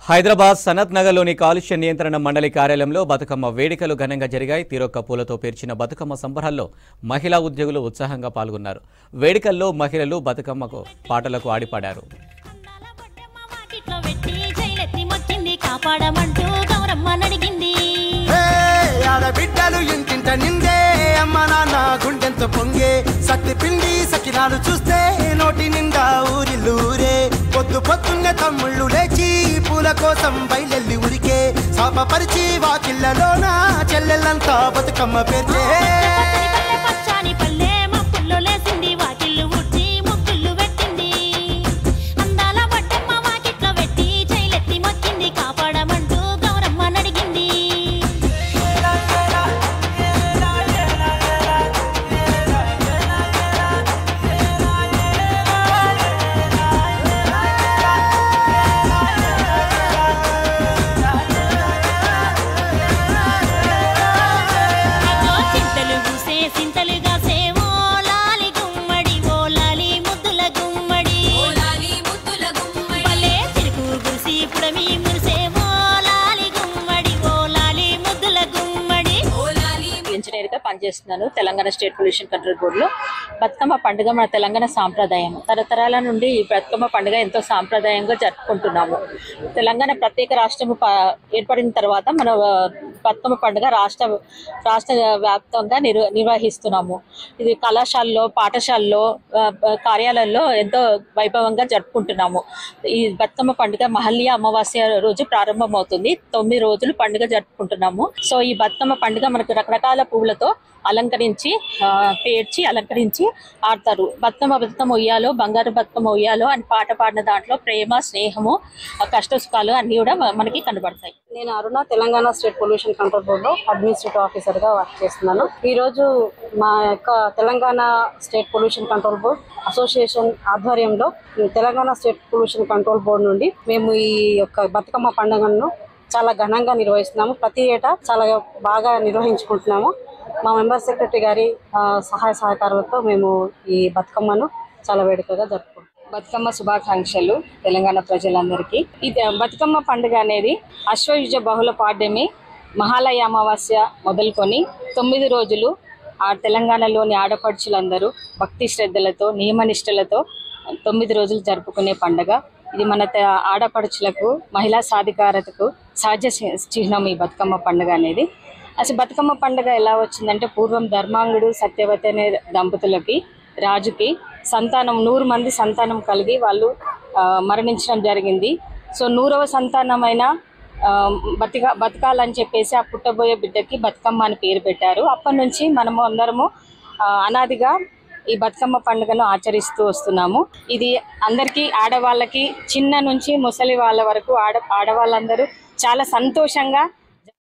హైదరాబాద్ సనత్ నగర్లోని కాలుష్య నియంత్రణ మండలి కార్యాలయంలో బతుకమ్మ వేడుకలు ఘనంగా జరిగాయి తీరొక్క పూలతో పేర్చిన బతుకమ్మ సంబరాల్లో మహిళా ఉద్యోగులు ఉత్సాహంగా పాల్గొన్నారు వేడుకల్లో మహిళలు బతుకమ్మకు పాటలకు ఆడిపాడారు అందాల బొట్టమ్మ వాకిట్లో పెట్టి జైలెత్తి మొక్కింది కాపాడమంటూ గౌరమ్మ నడిగింది హే, ఆడబిడ్డలు ఇంటింట నిందే అమ్మ నాన్న గుండెంత పొంగే సత్తి పిండి సకినాలు చూస్తే నోటి నిండా ఊరిల్లూరే పొద్దు పొద్దున్నే తమ్ముళ్ళు లేచి పూల కోసం బయలెల్లి ఉరికే శాపపరిచి వాకిళ్ళలోన చెల్లెళ్ళంతా బతుకమ్మ పేర్చే పచ్చని పల్లె పచ్చాని పల్లె మప్పుల్లో లేసింది వాకిళ్ళు ఉడ్చి ముక్కుళ్ళు పెట్టింది అందాల బొట్టమ్మ వాకిట్లో పెట్టి జైలెత్తి మొక్కింది కాపాడమంటూ గౌరమ్మ నడిగింది అగో చింతలు పూసే సింతలుగా సేవో లాలి గుమ్మడి ఓ లాలి ముద్దుల గుమ్మడి భలే చిరుకు గురిసి పుడమి మురిసేవో లాలి గుమ్మడి ఓ లాలి ముద్దుల గుమ్మడి ఇంజనీర్ గా పనిచేస్తున్నాను తెలంగాణ స్టేట్ పొల్యూషన్ కంట్రోల్ బోర్డులో బతుకమ్మ పండుగ మన తెలంగాణ సాంప్రదాయం తరతరాల నుండి ఈ బతుకమ్మ పండుగ ఎంతో సాంప్రదాయంగా జరుపుకుంటున్నాము తెలంగాణ ప్రత్యేక రాష్ట్రం ఏర్పడిన తర్వాత మన ఆ, బతుకమ్మ పండుగ రాష్ట్ర రాష్ట్ర వ్యాప్తంగా నిర్ నిర్వహిస్తున్నాము ఇది కళాశాలలో పాఠశాలలో ఆ, ఆ, కార్యాలయాల్లో ఎంతో వైభవంగా జరుపుకుంటున్నాము ఈ బతుకమ్మ పండుగ మహల్య అమావాస్య రోజు ప్రారంభమవుతుంది తొమ్మిది రోజులు పండుగ జరుపుకుంటున్నాము సో ఈ బతుకమ్మ పండుగ మనకు రకరకాల పువ్వులతో అలంకరించి ఆ, పేర్చి అలంకరించి ఆడతారు బతుకమ్మ బతుకమ్మ ఉయ్యాలో బంగారు బతుకమ్మ ఉయ్యాలో అని పాట పాడిన దాంట్లో ప్రేమ స్నేహము ఆ కష్ట సుఖాలు అన్ని కూడా మ- మనకి కనబడతాయి నేను Aruna Telangana state pollution control బోర్డులో అడ్మినిస్ట్రేటివ్ ఆఫీసర్ గా వర్క్ చేస్తున్నాను ఈ రోజు మా యొక్క Telangana state pollution control board association ఆధ్వర్యంలో ఈ Telangana state pollution control board నుండి మేము ఈ యొక్క బతుకమ్మ పండుగను చాలా ఘనంగా నిర్వహిస్తున్నాము ప్రతి ఏటా చాలా బాగా నిర్వహించుకుంటున్నాము మా మెంబర్ సెక్రటరీ గారి ఆ, సహాయ సహకారాలతో మేము ఈ బతుకమ్మను చాలా వేడుకగా జరుపుకుంటాం బతుకమ్మ శుభాకాంక్షలు తెలంగాణ ప్రజలందరికీ ఇది బతుకమ్మ పండుగ అనేది అశ్వయుజ బహుళ పాడ్యమి మహాలయ అమావాస్య మొదలుకొని తొమ్మిది రోజులు ఆ తెలంగాణలోని ఆడపడుచులందరూ భక్తి శ్రద్ధలతో నియమనిష్టలతో తొమ్మిది రోజులు జరుపుకునే పండుగ ఇది మన తె- ఆడపడుచులకు మహిళా సాధికారతకు సహజ చి- చిహ్నం ఈ బతుకమ్మ పండుగ అనేది అసలు బతుకమ్మ పండుగ ఎలా వచ్చిందంటే పూర్వం ధర్మాంగుడు సత్యవతి అనే దంపతులకి రాజుకి సంతానం నూరు మంది సంతానం కలిగి వాళ్ళు ఆ, మరణించడం జరిగింది సో నూరవ సంతానమైన ఆ, బతిక బతకాలని చెప్పేసి ఆ పుట్టబోయే బిడ్డకి బతుకమ్మ అని పేరు పెట్టారు అప్పటి నుంచి మనము అందరము ఆ, అనాదిగా ఈ బతుకమ్మ పండుగను ఆచరిస్తూ వస్తున్నాము ఇది అందరికీ ఆడవాళ్ళకి చిన్న నుంచి ముసలి వాళ్ళ వరకు ఆడ ఆడవాళ్ళందరూ చాలా సంతోషంగా